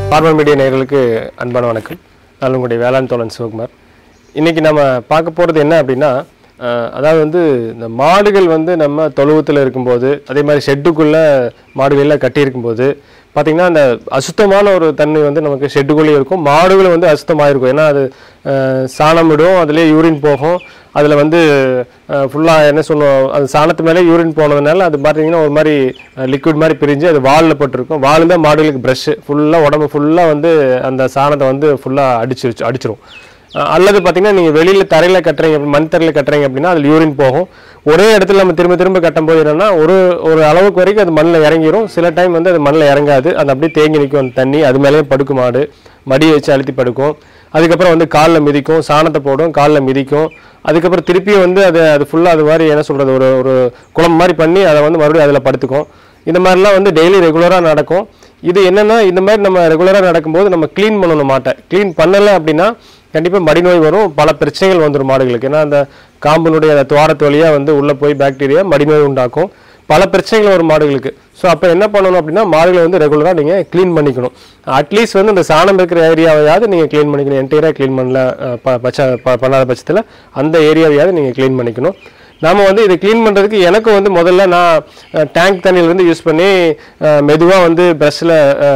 Barmer media நேயர்களுக்கு அன்பான வணக்கம் நான் உங்களுடைய வேளாண் தோழன் சிவகுமார் இன்றைக்கி நம்ம பார்க்க போகிறது என்ன அப்படின்னா அஹ், அதாவது வந்து இந்த மாடுகள் வந்து நம்ம தொழுவத்தில் இருக்கும்போது அதே மாதிரி ஷெட்டுக்குள்ளே மாடுகளெல்லாம் கட்டியிருக்கும்போது பார்த்திங்கன்னா அந்த அசுத்தமான ஒரு தன்மை வந்து நமக்கு ஷெட்டுக்குள்ளேயே இருக்கும் மாடுகள் வந்து அசுத்தமாக இருக்கும் ஏன்னா அது அஹ், சாணம் விடும் அதுலேயே யூரின் போகும் அதில் வந்து ஃபுல்லாக என்ன சொல்லுவோம் அது சாணத்து மேலே யூரின் போனதுனால அது பார்த்தீங்கன்னா ஒரு மாதிரி லிக்விட் மாதிரி பிரிஞ்சு அது வாலில் பட்டிருக்கும் வால் தான் மாடுகளுக்கு ப்ரஷ்ஷு ஃபுல்லாக உடம்பு ஃபுல்லாக வந்து அந்த சாணத்தை வந்து ஃபுல்லாக அடிச்சிருச்சு அடிச்சிரும் அஹ் அல்லது பார்த்தீங்கன்னா நீங்கள் வெளியில் தரையில் கட்டுறீங்க மண் தரையில் கட்டுறீங்க அப்படின்னா அதில் யூரின் போகும் ஒரே இடத்துல நம்ம திரும்ப திரும்ப கட்டும்போது என்னன்னா ஒரு ஒரு அளவுக்கு வரைக்கும் அது மண்ணில் இறங்கிரும் சில டைம் வந்து அது மண்ணில் இறங்காது அது அப்படியே தேங்கி நிற்கும் அந்த தண்ணி அது மேலேயே படுக்கும் மாடு மடியை வச்சு அழுத்தி படுக்கும் அதுக்கப்புறம் வந்து காலில் மிதிக்கும் சாணத்தை போடும் காலில் மிதிக்கும் அதுக்கப்புறம் திருப்பியும் வந்து அது அது ஃபுல்லாக அது மாதிரி என்ன சொல்கிறது ஒரு ஒரு குளம் மாதிரி பண்ணி அதை வந்து மறுபடியும் அதில் படுத்துக்கும் இந்த மாதிரிலாம் வந்து டெய்லி ரெகுலராக நடக்கும் இது என்னென்னா இந்த மாதிரி நம்ம ரெகுலராக நடக்கும்போது நம்ம க்ளீன் பண்ணணும் மாட்டை க்ளீன் பண்ணலை அப்படின்னா கண்டிப்பாக மடிநோய் வரும் பல பிரச்சனைகள் வந்துடும் மாடுகளுக்கு ஏன்னா அந்த காம்பினுடைய அந்த துவாரத்து வழியாக வந்து உள்ளே போய் பாக்டீரியா மடிநோய் உண்டாக்கும் பல பிரச்சனைகள் வரும் மாடுகளுக்கு ஸோ அப்போ என்ன பண்ணணும் அப்படின்னா மாடுகளை வந்து ரெகுலராக நீங்கள் க்ளீன் பண்ணிக்கணும் அட்லீஸ்ட் வந்து இந்த சாணம் இருக்கிற ஏரியாவையாவது நீங்கள் க்ளீன் பண்ணிக்கணும் என்டையராக க்ளீன் பண்ணல அஹ், ப பச்ச ப- பண்ணாத பட்சத்தில் அந்த ஏரியாவையாவது நீங்கள் க்ளீன் பண்ணிக்கணும் நாம வந்து இதை க்ளீன் பண்ணுறதுக்கு எனக்கு வந்து முதல்ல நான் டேங்க் தண்ணியிலேருந்து யூஸ் பண்ணி மெதுவாக வந்து ப்ரஷ்ஷில்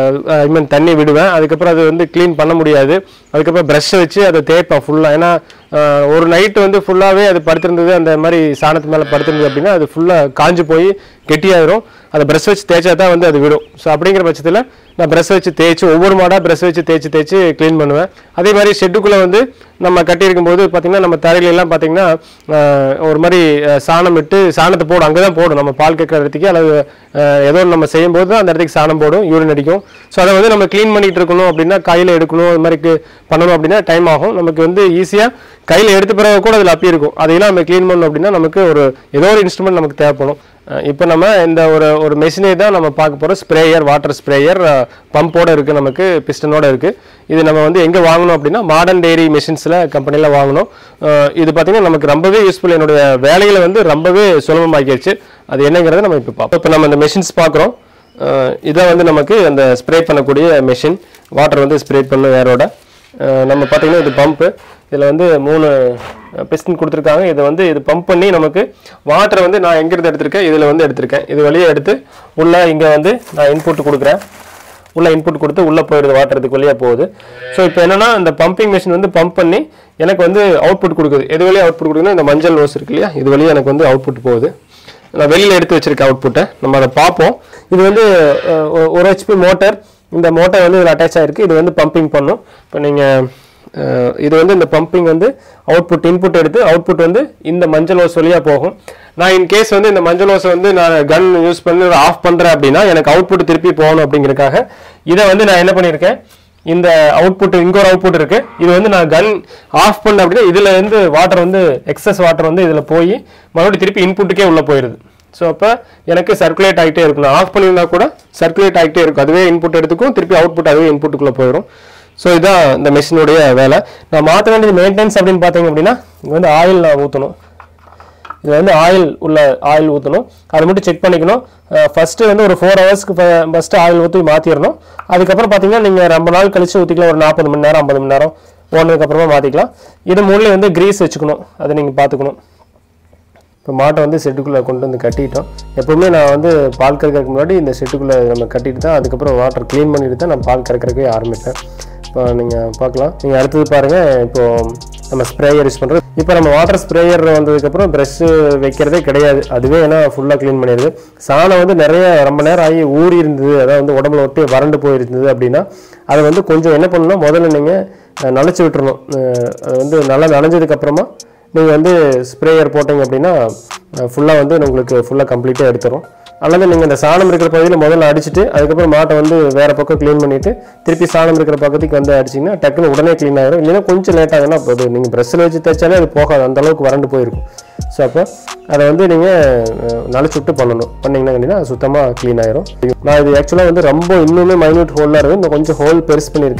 ஐ மீன் தண்ணி விடுவேன் அதுக்கப்புறம் அது வந்து க்ளீன் பண்ண முடியாது அதுக்கப்புறம் ப்ரஷ்ஷை வச்சு அதை தேய்ப்பேன் ஃபுல்லாக ஏன்னா அஹ், ஒரு நைட்டு வந்து ஃபுல்லாகவே அது படுத்திருந்தது அந்த மாதிரி சாணத்து மேலே படுத்திருந்தது அப்படின்னா அது ஃபுல்லாக காஞ்சு போய் கெட்டியாயிரும் அதை ப்ரஷ் வச்சு தேய்ச்சா தான் வந்து அது விடும் ஸோ அப்படிங்கிற பட்சத்தில் நான் ப்ரஷ் வச்சு தேய்ச்சி ஒவ்வொரு மாடாக ப்ரஷ் வச்சு தேய்ச்சி தேய்ச்சி க்ளீன் பண்ணுவேன் அதே மாதிரி ஷெட்டுக்குள்ளே வந்து நம்ம கட்டியிருக்கும் போது பார்த்தீங்கன்னா நம்ம தரையில எல்லாம் பார்த்தீங்கன்னா அஹ், ஒரு மாதிரி அஹ், சாணம் விட்டு சாணத்தை போடும் அங்கே தான் போடும் நம்ம பால் கேட்குற இடத்துக்கு அல்லது அஹ், ஏதோ ஒண்ணு நம்ம செய்யும்போது தான் அந்த இடத்துக்கு சாணம் போடும் யூரின் அடிக்கும் ஸோ அதை வந்து நம்ம க்ளீன் பண்ணிட்டு இருக்கணும் அப்படின்னா கையில் எடுக்கணும் இது மாதிரி கு- பண்ணணும் அப்படின்னா டைம் ஆகும் நமக்கு வந்து ஈஸியாக கையில் எடுத்த பிறகு கூட அதில் அப்பி இருக்கும் அதையெல்லாம் நம்ம க்ளீன் பண்ணணும் அப்படின்னா நமக்கு ஒரு ஏதோ ஒரு இன்ஸ்ட்ருமெண்ட் நமக்கு தேவைப்படும் இப்போ நம்ம இந்த ஒரு ஒரு மெஷினே தான் நம்ம பார்க்க போகிறோம் ஸ்ப்ரேயர் வாட்டர் ஸ்ப்ரேயர் பம்போட இருக்குது நமக்கு பிஸ்டனோட இருக்குது இது நம்ம வந்து எங்கே வாங்கணும் அப்படின்னா மாடர்ன் டெய்ரி மிஷின்ஸில் கம்பெனியில் வாங்கணும் அஹ் இது பார்த்திங்கன்னா நமக்கு ரொம்பவே யூஸ்ஃபுல் என்னுடைய வேலைகளை வந்து ரொம்பவே சுலபமாக்கிடுச்சு அது என்னங்கிறத நம்ம இப்போ பார்ப்போம் இப்போ நம்ம இந்த மெஷின்ஸ் பார்க்குறோம் இதான் வந்து நமக்கு அந்த ஸ்ப்ரே பண்ணக்கூடிய மெஷின் வாட்டர் வந்து ஸ்ப்ரே பண்ணும் ஏரோட அஹ் நம்ம பார்த்தீங்கன்னா இது பம்பு இதில் வந்து மூணு பிஸ்டன் கொடுத்துருக்காங்க இதை வந்து இது பம்ப் பண்ணி நமக்கு வாட்டரை வந்து நான் எங்கிருந்து எடுத்திருக்கேன் இதில் வந்து எடுத்திருக்கேன் இது வழியே எடுத்து உள்ளே இங்கே வந்து நான் இன்புட் கொடுக்குறேன் உள்ள இன்புட் கொடுத்து உள்ளே போயிடுது வாட்டர் இதுக்கு வழியாக போகுது ஸோ இப்போ என்னன்னா இந்த பம்பிங் மிஷின் வந்து பம்ப் பண்ணி எனக்கு வந்து அவுட்புட் கொடுக்குது எது வழியாக அவுட்புட் கொடுக்குதுன்னா இந்த மஞ்சள் ரோஸ் இருக்கு இல்லையா இது வழியாக எனக்கு வந்து அவுட்புட் போகுது நான் வெளியில் எடுத்து வச்சிருக்கேன் அவுட்புட்டை நம்ம அதை பார்ப்போம் இது வந்து அஹ், ஒ- ஒரு ஹெச்பி மோட்டார் இந்த மோட்டார் வந்து இதில் அட்டாச் ஆயிருக்கு இது வந்து பம்பிங் பண்ணும் இப்போ நீங்கள் இது வந்து இந்த பம்பிங் வந்து அவுட்புட் இன்புட் எடுத்து அவுட்புட் வந்து இந்த மஞ்சள் ஓஸ் வழியாக போகும் நான் இன் கேஸ் வந்து இந்த மஞ்சள் ஓஸை வந்து நான் கன் யூஸ் பண்ணி ஆஃப் பண்ணுறேன் அப்படின்னா எனக்கு அவுட்புட் திருப்பி போகணும் அப்படிங்கிறதுக்காக இதை வந்து நான் என்ன பண்ணியிருக்கேன் இந்த அவுட்புட் இங்க ஒரு அவுட்புட் இருக்கு இது வந்து நான் கன் ஆஃப் பண்ண அப்படின்னா இதுல இருந்து வாட்டர் வந்து எக்ஸஸ் வாட்டர் வந்து இதுல போய் மறுபடியும் திருப்பி இன்புட்டுக்கே உள்ள போயிடுது ஸோ அப்போ எனக்கு சர்க்குலேட் ஆகிட்டே இருக்கும் நான் ஆஃப் பண்ணியிருந்தா கூட சர்க்குலேட் ஆகிட்டே இருக்கும் அதுவே இன்புட் எடுத்துக்கும் திருப்பி அவுட்புட் அதுவே இன்புட்டுக்குள்ளே போயிடும் ஸோ இதுதான் இந்த மெஷினுடைய வேலை நான் மாற்ற வேண்டியது மெயின்டெனன்ஸ் அப்படின்னு பார்த்தீங்க அப்படின்னா இங்கே வந்து ஆயில் நான் ஊற்றணும் இது வந்து ஆயில் உள்ள ஆயில் ஊற்றணும் அதை மட்டும் செக் பண்ணிக்கணும் ஃபஸ்ட்டு வந்து ஒரு ஃபோர் ஹவர்ஸ்க்கு ஃபஸ்ட்டு ஆயில் ஊற்றி மாற்றிடணும் அதுக்கப்புறம் பார்த்தீங்கன்னா நீங்கள் ரொம்ப நாள் கழிச்சு ஊற்றிக்கலாம் ஒரு நாற்பது மணி நேரம் ஐம்பது மணி நேரம் ஓனதுக்கப்புறமா மாற்றிக்கலாம் இது மூணுலேயும் வந்து கிரீஸ் வச்சுக்கணும் அதை நீங்கள் பார்த்துக்கணும் இப்போ மாட்டை வந்து செட்டுக்குள்ளே கொண்டு வந்து கட்டிட்டோம் எப்போவுமே நான் வந்து பால் கறக்கிறதுக்கு முன்னாடி இந்த செட்டுக்குள்ளே நம்ம கட்டிட்டு தான் அதுக்கப்புறம் வாட்டர் க்ளீன் பண்ணிட்டு தான் நான் பால் கறக்கிறதுக்கே ஆரம்பிப்பேன் இப்போ நீங்கள் பார்க்கலாம் நீங்கள் அடுத்தது பாருங்கள் இப்போ நம்ம ஸ்ப்ரேயர் யூஸ் பண்ணுறது இப்போ நம்ம வாட்டர் ஸ்ப்ரேயர் வந்ததுக்கப்புறம் ப்ரெஷ்ஷு வைக்கிறதே கிடையாது அதுவே ஏன்னா ஃபுல்லாக க்ளீன் பண்ணிடுது சாணம் வந்து நிறைய ரொம்ப நேரம் ஆகி ஊறி இருந்தது அதாவது வந்து உடம்புல ஒட்டி வறண்டு போயிருந்தது அப்படின்னா அதை வந்து கொஞ்சம் என்ன பண்ணணும்னா முதல்ல நீங்கள் நனைச்சி விட்டுறணும் அஹ் அது வந்து நல்லா நனைஞ்சதுக்கப்புறமா நீங்கள் வந்து ஸ்ப்ரேயர் போட்டீங்க அப்படின்னா ஃபுல்லாக வந்து உங்களுக்கு ஃபுல்லாக கம்ப்ளீட்டாக எடுத்துரும் அல்லது நீங்கள் இந்த சாணம் இருக்கிற பகுதியில் முதல்ல அடிச்சுட்டு அதுக்கப்புறம் மாட்டை வந்து வேறு பக்கம் க்ளீன் பண்ணிவிட்டு திருப்பி சாணம் இருக்கிற பக்கத்துக்கு வந்து அடிச்சிங்கன்னா டக்குன்னு உடனே க்ளீன் ஆகிடும் இல்லைன்னா கொஞ்சம் லேட் ஆகுனா அப்போ அது நீங்கள் ப்ரெஷ்ஷில் வச்சு தைச்சாலே அது போகாது அந்த அளவுக்கு வறண்டு போயிருக்கும் ஸோ அப்போ அதை வந்து நீங்கள் நனைச்சு விட்டு பண்ணணும் பண்ணிங்கன்னா கண்டிப்பாக சுத்தமாக க்ளீன் ஆயிரும் நான் இது ஆக்சுவலாக வந்து ரொம்ப இன்னுமே மைன்யூட் ஹோலாக இருக்குது இன்னும் கொஞ்சம் ஹோல் பெருசு பண்ணியிருக்கேன்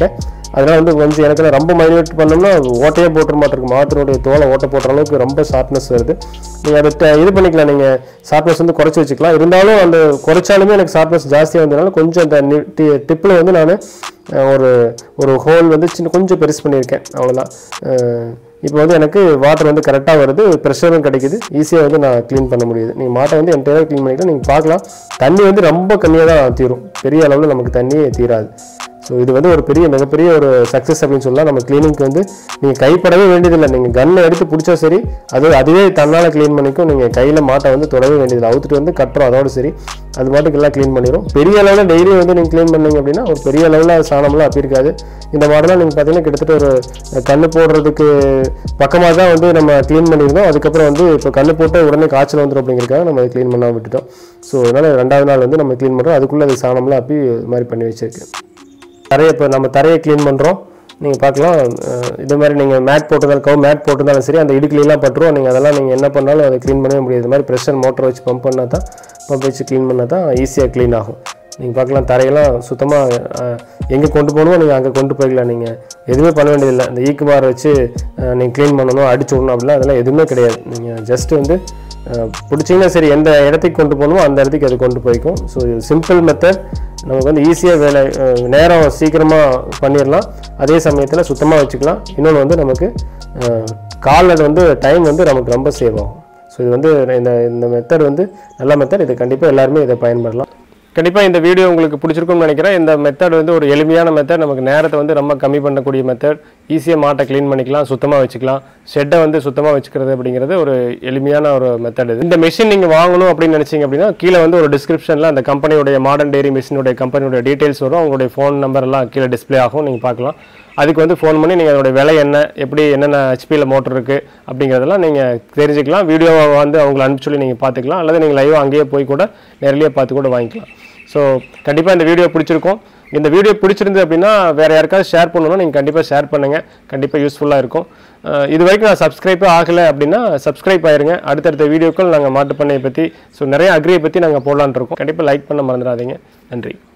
அதனால் வந்து கொஞ்சம் எனக்கு ரொம்ப மைனேட் பண்ணோம்னா ஓட்டையே போட்டுற மாட்டிருக்கு மாட்டினுடைய தோலை ஓட்டை போடுற அளவுக்கு ரொம்ப ஷார்ப்னஸ் வருது நீங்கள் அதை ட- இது பண்ணிக்கலாம் நீங்கள் ஷார்ப்னஸ் வந்து குறைச்சி வச்சுக்கலாம் இருந்தாலும் அந்த குறைச்சாலுமே எனக்கு ஷார்ப்னஸ் ஜாஸ்தியாக வந்ததுனால கொஞ்சம் அந்த டிப்பில் வந்து நான் ஒரு ஒரு ஹோல் வந்து சின்ன கொஞ்சம் பெருசு பண்ணியிருக்கேன் அவ்வளோதான் இப்போ வந்து எனக்கு வாட்டர் வந்து கரெக்டாக வருது ப்ரெஷரும் கிடைக்குது ஈஸியாக வந்து நான் க்ளீன் பண்ண முடியுது நீங்கள் மாட்டை வந்து என்டையராக க்ளீன் பண்ணிக்கலாம் நீங்கள் பார்க்கலாம் தண்ணி வந்து ரொம்ப கம்மியாக தான் தீரும் பெரிய அளவில் நமக்கு தண்ணியே தீராது ஸோ இது வந்து ஒரு பெரிய மிகப்பெரிய ஒரு சக்ஸஸ் அப்படின்னு சொல்லலாம் நம்ம க்ளீனிங்க்கு வந்து நீங்கள் கைப்படவே வேண்டியதில்லை நீங்கள் கன்னை எடுத்து பிடிச்சா சரி அது அதுவே தன்னால் க்ளீன் பண்ணிக்கும் நீங்கள் கையில் மாட்டை வந்து தொடவே வேண்டியதில்லை அவுத்துட்டு வந்து கட்டுறோம் அதோட சரி அது பாட்டுக்கு எல்லாம் க்ளீன் பண்ணிடும் பெரிய அளவில் டெய்லி வந்து நீங்கள் க்ளீன் பண்ணீங்க அப்படின்னா ஒரு பெரிய அளவில் சாணம்லாம் அப்பிருக்காது இந்த மாடலாம் நீங்கள் பார்த்தீங்கன்னா கிட்டத்தட்ட ஒரு கண்ணு போடுறதுக்கு பக்கமாக தான் வந்து நம்ம க்ளீன் பண்ணியிருந்தோம் அதுக்கப்புறம் வந்து இப்போ கண்ணு போட்டு உடனே காய்ச்சல் வந்துடும் அப்படிங்கிறதுக்காக நம்ம க்ளீன் பண்ணாமல் விட்டுட்டோம் ஸோ அதனால் ரெண்டாவது நாள் வந்து நம்ம க்ளீன் பண்ணுறோம் அதுக்குள்ளே அது சாணம்லாம் அப்பி இது மாதிரி பண்ணி வச்சிருக்கு தரையை இப்போ நம்ம தரையை க்ளீன் பண்ணுறோம் நீங்கள் பார்க்கலாம் அஹ் இது மாதிரி நீங்கள் மேட் போட்டிருந்தாலும் கவு மேட் போட்டிருந்தாலும் சரி அந்த இடுக்குலாம் பட்டுரும் நீங்கள் அதெல்லாம் நீங்கள் என்ன பண்ணாலும் அதை க்ளீன் பண்ணவே முடியாது இது மாதிரி ப்ரெஷர் மோட்டர் வச்சு பம்ப் பண்ணால் தான் பம்ப் வச்சு க்ளீன் பண்ணால் தான் ஈஸியாக க்ளீன் ஆகும் நீங்கள் பார்க்கலாம் தரையெல்லாம் சுத்தமாக எங்கே கொண்டு போகணுமோ நீங்கள் அங்கே கொண்டு போய்க்கலாம் நீங்கள் எதுவுமே பண்ண வேண்டியதில்லை இந்த ஈக்கு பார் வச்சு நீங்கள் க்ளீன் பண்ணணும் அடிச்சு விடணும் அப்படிலாம் அதெல்லாம் எதுவுமே கிடையாது நீங்கள் ஜஸ்ட் வந்து அஹ், பிடிச்சிங்கன்னா சரி எந்த இடத்துக்கு கொண்டு போகணுமோ அந்த இடத்துக்கு அது கொண்டு போய்க்கும் ஸோ இது சிம்பிள் மெத்தட் நமக்கு வந்து ஈஸியாக வேலை அஹ், நேரம் சீக்கிரமாக பண்ணிடலாம் அதே சமயத்தில் சுத்தமாக வச்சுக்கலாம் இன்னொன்று வந்து நமக்கு காலில் வந்து டைம் வந்து நமக்கு ரொம்ப சேவ் ஆகும் ஸோ இது வந்து இந்த இந்த மெத்தட் வந்து நல்ல மெத்தட் இது கண்டிப்பாக எல்லாருமே இதை பயன்படலாம் கண்டிப்பாக இந்த வீடியோ உங்களுக்கு பிடிச்சிருக்கும்னு நினைக்கிறேன் இந்த மெத்தட் வந்து ஒரு எளிமையான மெத்தட் நமக்கு நேரத்தை வந்து ரொம்ப கம்மி பண்ணக்கூடிய மெத்தட் ஈஸியாக மாட்டை க்ளீன் பண்ணிக்கலாம் சுத்தமாக வச்சுக்கலாம் ஷெட்டை வந்து சுத்தமாக வச்சுக்கிறது அப்படிங்கிறது ஒரு எளிமையான ஒரு மெத்தட் இது இந்த மிஷின் நீங்கள் வாங்கணும் அப்படின்னு நினச்சிங்க அப்படின்னா கீழே வந்து ஒரு டிஸ்கிரிப்ஷனில் அந்த கம்பெனியுடைய மாடர்ன் டெய்ரி மிஷினுடைய கம்பெனியோட டீட்டெயில்ஸ் வரும் அவங்களுடைய ஃபோன் நம்பர் எல்லாம் கீழே டிஸ்ப்ளே ஆகும் நீங்கள் பார்க்கலாம் அதுக்கு வந்து ஃபோன் பண்ணி நீங்கள் அதோட விலை என்ன எப்படி என்னென்ன ஹெச்பியில் மோட்டர் இருக்குது அப்படிங்கிறதெல்லாம் நீங்கள் தெரிஞ்சுக்கலாம் வீடியோவை வந்து அவங்களை அனுப்பிச்சு சொல்லி நீங்கள் பார்த்துக்கலாம் அல்லது நீங்கள் லைவாக அங்கேயே போய் கூட நேர்லேயே பார்த்து கூட வாங்கிக்கலாம் ஸோ கண்டிப்பாக இந்த வீடியோ பிடிச்சிருக்கும் இந்த வீடியோ பிடிச்சிருந்து அப்படின்னா வேறு யாருக்காவது ஷேர் பண்ணணும்னா நீங்கள் கண்டிப்பாக ஷேர் பண்ணுங்கள் கண்டிப்பாக யூஸ்ஃபுல்லாக இருக்கும் அஹ் இது வரைக்கும் நான் சப்ஸ்கிரைபே ஆகலை அப்படின்னா சப்ஸ்கிரைப் ஆயிருங்க அடுத்தடுத்த வீடியோக்கள் நாங்கள் மாட்டு பண்ணையை பற்றி ஸோ நிறைய அக்ரியை பற்றி நாங்கள் போடலான்னு இருக்கோம் கண்டிப்பாக லைக் பண்ண மறந்துடாதீங்க நன்றி